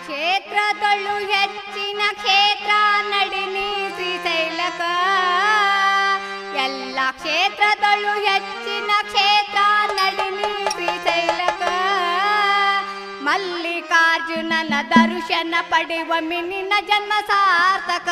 ಕ್ಷೇತ್ರದೊಳು ಹೆಚ್ಚಿನ ಕ್ಷೇತ್ರ ನಡಿನಿ ಶ್ರೀಶೈಲಕ ಎಲ್ಲ ಕ್ಷೇತ್ರದೊಳು ಹೆಚ್ಚಿನ ಕ್ಷೇತ್ರ ನಡಿನಿ ಶ್ರೀಶೈಲಕ ಮಲ್ಲಿಕಾರ್ಜುನನ ದರ್ಶನ ಪಡೆಯುವ ಮಿನಿನ ಜನ್ಮ ಸಾರ್ಥಕ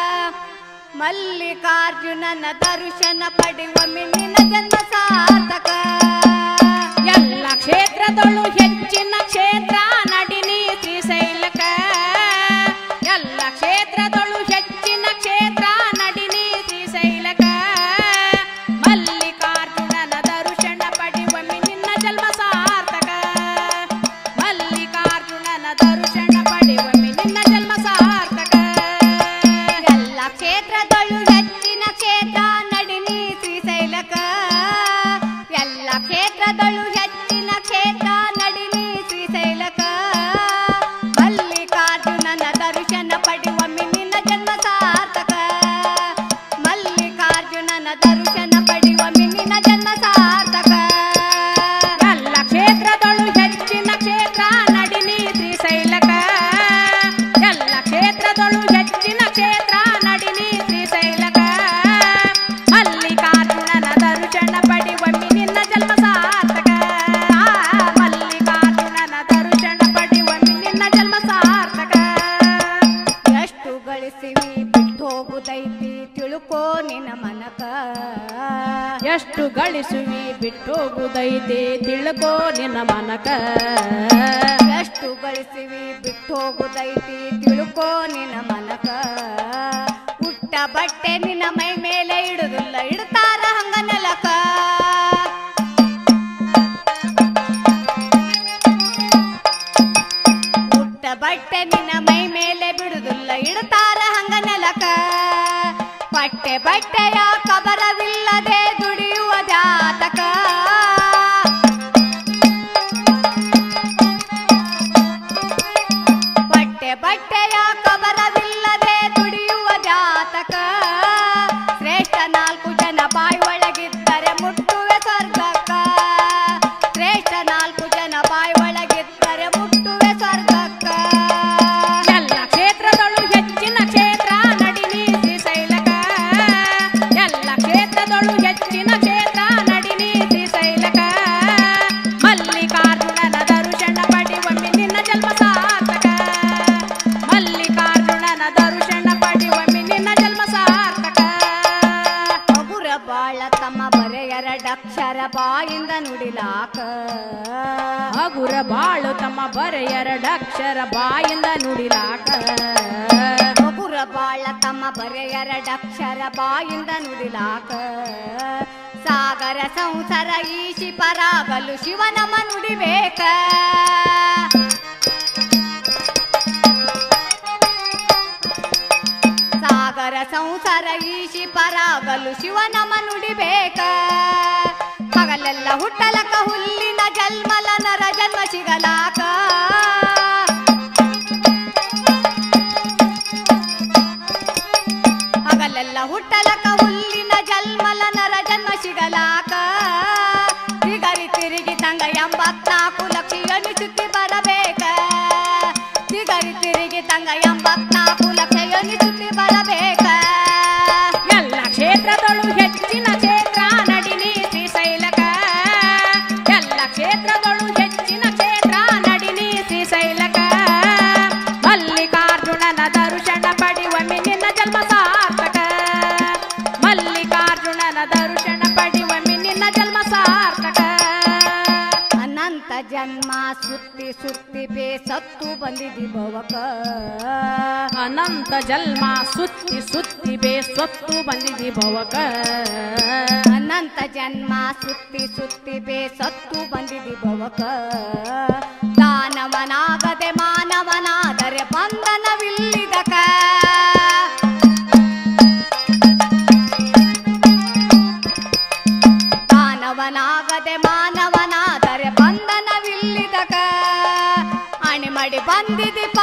ಮಲ್ಲಿಕಾರ್ಜುನನ ದರ್ಶನ ಪಡೆಯುವ ಮಿನಿನ ಜನ್ಮ ಸಾರ್ಥಕ ಎಲ್ಲ ಕ್ಷೇತ್ರದೊಳು ಹೆಚ್ಚಿನ ಕ್ಷೇತ್ರ ನಡಿನಿ ಶ್ರೀಶೈಲಕ ಎಲ್ಲ ಕ್ಷೇತ್ರದೊಳು ಹೆಚ್ಚಿನ ಕ್ಷೇತ್ರ ನಡಿನಿ ಶ್ರೀಶೈಲಕ ಮಲ್ಲಿಕಾರ್ಜುನನ ದರ್ಶನ ಪಡೆಯುವ ನಿನ್ನ ಜನ್ಮ ಸಾರ್ಥಕ ಮಲ್ಲಿಕಾರ್ಜುನನ ದರ್ಶನ ಪಡೆಯುವ ನಿನ್ನ ಜನ್ಮ ಸಾರ್ಥಕ ಎಲ್ಲ ಕ್ಷೇತ್ರದೊಳು ಹೆಚ್ಚಿನ ಕ್ಷೇತ್ರ ನಡಿನಿ ಶ್ರೀಶೈಲಕ ಎಲ್ಲ ಕ್ಷೇತ್ರದೊಳು ಹೆಚ್ಚಿನ ಕ್ಷೇತ್ರ ನಡಿನಿ ಶ್ರೀಶೈಲಕ ಮಲ್ಲಿಕಾರ್ಜುನನ ದರ್ಶನ ಪಡೆಯುವ ಮಿನಿನ ಜನ್ಮ ಸಾರ್ಥಕ ಮಲ್ಲಿಕಾರ್ಜುನನ ದರ್ಶನ ಪಡೆಯುವ ಮಿನಿನ ಜನ್ಮ ಸಾರ್ಥಕ ಎಲ್ಲ ಕ್ಷೇತ್ರದೊಳು ಹೆಚ್ಚಿನ ಕ್ಷೇತ್ರ ನಡಿನಿ ಶ್ರೀಶೈಲಕ ಎಲ್ಲ ಕ್ಷೇತ್ರದೊಳು ಹೆಚ್ಚಿನ ಕ್ಷೇತ್ರ ನಡಿನಿ ಶ್ರೀಶೈಲಕ ಮಲ್ಲಿಕಾರ್ಜುನನ ದರ್ಶನ ಪಡೆಯುವ ನಿನ್ನ ಜನ್ಮ ಸಾರ್ಥಕ ಆ, ಮಲ್ಲಿಕಾರ್ಜುನನ ದರ್ಶನ ಪಡೆಯುವ ನಿನ್ನ ಜನ್ಮ ಸಾರ್ಥಕ ಎಷ್ಟು ಗಳಿಸಿವಿ ಬಿಟ್ಟು ಹೋಗುದೈತಿ ತಿಳ್ಕೋ ನಿನ್ನ ಮನಕ ಎಷ್ಟು ಗಳಿಸುವಿ ಬಿಟ್ಟೋಗುದೈತೆ ತಿಳ್ಕೋ ನಿನ್ನ ಮನಕ ಎಷ್ಟು ಗಳಿಸಿವಿ ಬಿಟ್ಟು ಹೋಗುದೈತಿ ತಿಳ್ಕೋ ನಿನ್ನ ಮನಕ ಉಟ್ಟ ಬಟ್ಟೆ ನಿನ್ನ ಮೈ ಮೇಲೆ ಇಡುದಿಲ್ಲ ಇಡ್ತಾರ ಹಂಗ ನೆಲಕ ಉಟ್ಟ ಬಟ್ಟೆ ನಿನ್ನ ಮೈ ಮೇಲೆ ಬಿಡುದಿಲ್ಲ ಇಡ್ತಾರ ಹಂಗ ನೆಲಕ ಬಟ್ಟೆ ಬಟ್ಟೆಯ ಕಬರವಿಲ್ಲದೆ ದುಡಿಯುವ ಜಾತಕ ಬಟ್ಟೆ ಬಟ್ಟೆಯ ಕಬರವಿಲ್ಲದೆ ದುಡಿಯುವ ಜಾತಕ ಶ್ರೇಷ್ಠ ನಾಲ್ಕು ಜನ ಬಾಯಿ ಒಳಗಿದ್ದರೆ ಮುಟ್ಟುವೆ ಸ್ವರ್ಗಕ್ಕ ಶ್ರೇಷ್ಠ ನಾಲ್ಕು ಜನ ಬಾಯಿ ಒಳಗಿದ್ದರೆ ಮುಟ್ಟುವೆ ಸ್ವರ್ಗಕ್ಕ ಎಲ್ಲ ಕ್ಷೇತ್ರದೊಳು ಹೆಚ್ಚಿನ ಕ್ಷೇತ್ರ ನಡಿನಿ ಶ್ರೀಶೈಲಕ ಎಲ್ಲ ಕ್ಷೇತ್ರದೊಳು ಹೆಚ್ಚಿನ ಕ್ಷೇತ್ರ ನಡಿನಿ ಶ್ರೀಶೈಲಕ ಮಲ್ಲಿಕಾರ್ಜುನನ ದರ್ಶನ ಪಡೆಯುವ ನಿನ್ನ ಜನ್ಮ ಸಾರ್ಥಕ ಮಲ್ಲಿಕಾರ್ಜುನನ ದರ್ಶನ ಪಡೆಯುವ ನಿನ್ನ ಜನ್ಮ ಸಾರ್ಥಕ ಮಗುರ ಬಾಳ ತಮ್ಮ ಬರೆ ಎರಡಕ್ಷರ ಬಾಯಿಂದ ನುಡಿಲಾಕ ಹಗುರ ಬಾಳು ತಮ್ಮ ಬರ ಎರಡಕ್ಷರ ಬಾಯಿಂದ ನುಡಿಲಾಕ ಮಗುರ ಬಾಳ ತಮ್ಮ ಬರೆ ಎರಡಕ್ಷರ ಬಾಯಿಂದ ನುಡಿಲಾಕ ಸಾಗರ ಸಂಸಾರ ಈಶಿ ಪರಾಗಲು ಶಿವನಮ ನುಡಿಬೇಕ ಸಾಗರ ಸಂಸಾರ ಈಶಿ ಪರಾಗಲು ಶಿವನಮ ನುಡಿಬೇಕ ಹಗಲೆಲ್ಲ ಹುಟ್ಟಲಕ ಹುಲ್ಲಿನ ಜನ್ಮಲ ನರ ಜನ್ಮ ಸಿಗಲಾಕ ಹಗಲೆಲ್ಲ ಹುಟ್ಟಲಕ ಹುಲ್ಲಿನ ಜನ್ಮಲ ನರ ಜನ್ಮ ಸಿಗಲಾಕ ತಿಗರಿ ತಿರುಗಿ ತಂಗ ಎಂಬತ್ನಾಲ್ಕು ಲಕ್ಷ ಎನಿಸುತ್ತಿ ಬರಬೇಕ ತಿಗರಿ ತಿರುಗಿ ತಂಗ ಎಂಬತ್ನಾಲ್ಕು ಲಕ್ಷ ಎನಿಸುತ್ತಿ ಬರಬೇಕ ಎಲ್ಲ ಕ್ಷೇತ್ರದೊಳು ಹೆಚ್ಚಿನ ಕ್ಷೇತ್ರ ನಡಿನಿ ಶ್ರೀಶೈಲಕ ಎಲ್ಲ ಕ್ಷೇತ್ರದೊಳು ಹೆಚ್ಚಿನ ಕ್ಷೇತ್ರ ನಡಿನಿ ಶ್ರೀಶೈಲಕ ಮಲ್ಲಿಕಾರ್ಜುನನ ದರ್ಶನ ಪಡೆಯುವ ನಿನ್ನ ಜನ್ಮ ಸಾರ್ಥಕ ಮಲ್ಲಿಕಾರ್ಜುನನ ದರ್ಶನ ಪಡೆಯುವ ನಿನ್ನ ಜನ್ಮ ಸಾರ್ಥಕ ಅನಂತ ಜನ್ಮ ಸುತ್ತಿ ಸುತ್ತಿ ಬೇಸತ್ತು ಬಂದಿದಿ ಭವಕ ಅನಂತ ಜನ್ಮ ಸುತ್ತಿ ಸುತ್ತಿ ಬೇಸೊತ್ತು ಬಂದಿದಿ ಭವಕ ಅನಂತ ಜನ್ಮ ಸುತ್ತಿ ಸುತ್ತಿ ಬೇಸತ್ತು ಬಂದಿದಿ ಭವಕ ದಾನವನಾಗದೆ ಮಾನವನಾದರೆ ಬಂಧನವಿಲ್ಲಿದಕ ದಾನವನಾಗದೆ ಮಾನವನಾದರೆ ಬಂಧನವಿಲ್ಲಿದಕ ಅಣಿಮಡಿ ಬಂದಿದಿ